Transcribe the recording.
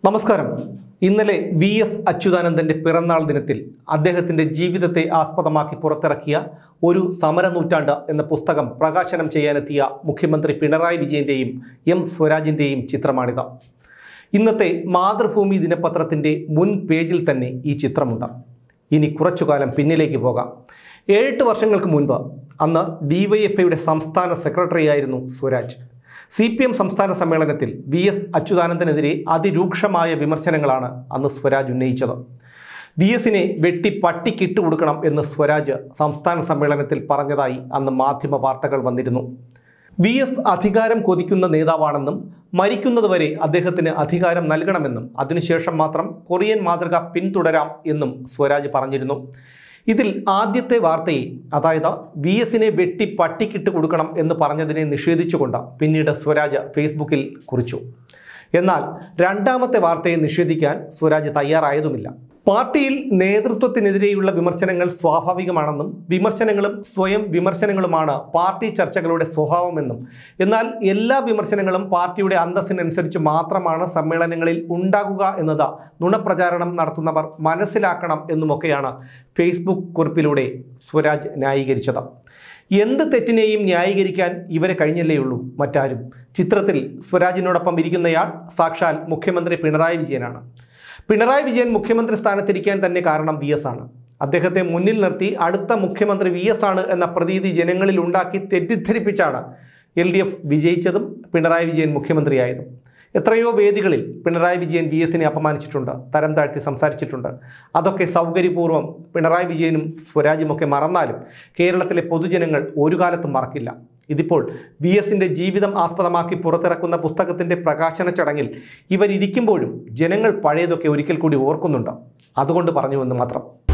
നമസ്കാരം ഇന്നലെ V S അച്യുതാനന്ദൻ്റെ പിറന്നാൾ ദിനത്തിൽ അദ്ദേഹത്തിൻ്റെ ജീവിതത്തെ ആസ്പദമാക്കി പുറത്തിറക്കിയ ഒരു സമര നൂറ്റാണ്ട് എന്ന പുസ്തകം പ്രകാശനം ചെയ്യാനെത്തിയ മുഖ്യമന്ത്രി പിണറായി വിജയൻ്റെയും എം സ്വരാജിൻ്റെയും ചിത്രമാണിത് ഇന്നത്തെ മാതൃഭൂമി ദിനപത്രത്തിൻ്റെ മുൻ പേജിൽ തന്നെ ഈ ചിത്രമുണ്ട് ഇനി കുറച്ചുകാലം പിന്നിലേക്ക് പോകാം ഏഴെട്ട് വർഷങ്ങൾക്ക് മുൻപ് അന്ന് ഡിവൈഎഫ്ഐയുടെ സംസ്ഥാന സെക്രട്ടറിയായിരുന്നു സ്വരാജ് സി പി എം സംസ്ഥാന സമ്മേളനത്തിൽ വി എസ് അച്യുതാനന്ദനെതിരെ അതിരൂക്ഷമായ വിമർശനങ്ങളാണ് അന്ന് സ്വരാജ് ഉന്നയിച്ചത് വി എസിനെ വെട്ടി പട്ടിക്കിട്ട് കൊടുക്കണം എന്ന് സ്വരാജ് സംസ്ഥാന സമ്മേളനത്തിൽ പറഞ്ഞതായി അന്ന് മാധ്യമ വാർത്തകൾ വന്നിരുന്നു വി എസ് അധികാരം കൊതിക്കുന്ന നേതാവാണെന്നും മരിക്കുന്നതുവരെ അദ്ദേഹത്തിന് അധികാരം നൽകണമെന്നും അതിനുശേഷം മാത്രം കൊറിയൻ മാതൃക പിന്തുടരാം എന്നും സ്വരാജ് പറഞ്ഞിരുന്നു ഇതിൽ ആദ്യത്തെ വാർത്തയെ അതായത് വി എസിനെ വെട്ടി പട്ടിക്കിട്ട് കൊടുക്കണം എന്ന് പറഞ്ഞതിനെ നിഷേധിച്ചുകൊണ്ട് പിന്നീട് സ്വരാജ് ഫേസ്ബുക്കിൽ കുറിച്ചു എന്നാൽ രണ്ടാമത്തെ വാർത്തയെ നിഷേധിക്കാൻ സ്വരാജ് തയ്യാറായതുമില്ല പാർട്ടിയിൽ നേതൃത്വത്തിനെതിരെയുള്ള വിമർശനങ്ങൾ സ്വാഭാവികമാണെന്നും വിമർശനങ്ങളും സ്വയം വിമർശനങ്ങളുമാണ് പാർട്ടി ചർച്ചകളുടെ സ്വഭാവമെന്നും എന്നാൽ എല്ലാ വിമർശനങ്ങളും പാർട്ടിയുടെ അന്തസ്സിനനുസരിച്ച് മാത്രമാണ് സമ്മേളനങ്ങളിൽ ഉണ്ടാകുക എന്നത് നുണപ്രചാരണം നടത്തുന്നവർ മനസ്സിലാക്കണം എന്നുമൊക്കെയാണ് ഫേസ്ബുക്ക് കുറിപ്പിലൂടെ സ്വരാജ് ന്യായീകരിച്ചത് എന്ത് തെറ്റിനെയും ന്യായീകരിക്കാൻ ഇവരെ കഴിഞ്ഞല്ലേയുള്ളൂ മറ്റാരും ചിത്രത്തിൽ സ്വരാജിനോടൊപ്പം ഇരിക്കുന്നയാൾ സാക്ഷാൽ മുഖ്യമന്ത്രി പിണറായി വിജയനാണ് പിണറായി വിജയൻ മുഖ്യമന്ത്രി സ്ഥാനത്തിരിക്കാൻ തന്നെ കാരണം വി എസ് ആണ് അദ്ദേഹത്തെ മുന്നിൽ നിർത്തി അടുത്ത മുഖ്യമന്ത്രി വി എസ് ആണ് എന്ന പ്രതീതി ജനങ്ങളിൽ ഉണ്ടാക്കി തെറ്റിദ്ധരിപ്പിച്ചാണ് എൽ ഡി എഫ് വിജയിച്ചതും പിണറായി വിജയൻ മുഖ്യമന്ത്രിയായതും എത്രയോ വേദികളിൽ പിണറായി വിജയൻ വി എസിനെ അപമാനിച്ചിട്ടുണ്ട് തരം താഴ്ത്തി സംസാരിച്ചിട്ടുണ്ട് അതൊക്കെ സൗകര്യപൂർവ്വം പിണറായി വിജയനും സ്വരാജുമൊക്കെ മറന്നാലും കേരളത്തിലെ പൊതുജനങ്ങൾ ഒരു കാലത്തും മറക്കില്ല ഇതിപ്പോൾ വി എസിൻ്റെ ജീവിതം ആസ്പദമാക്കി പുറത്തിറക്കുന്ന പുസ്തകത്തിൻ്റെ പ്രകാശന ചടങ്ങിൽ ഇവരിയ്ക്കുമ്പോഴും ജനങ്ങൾ പഴയതൊക്കെ ഒരിക്കൽ കൂടി ഓർക്കുന്നുണ്ട് അതുകൊണ്ട് പറഞ്ഞുവെന്ന് മാത്രം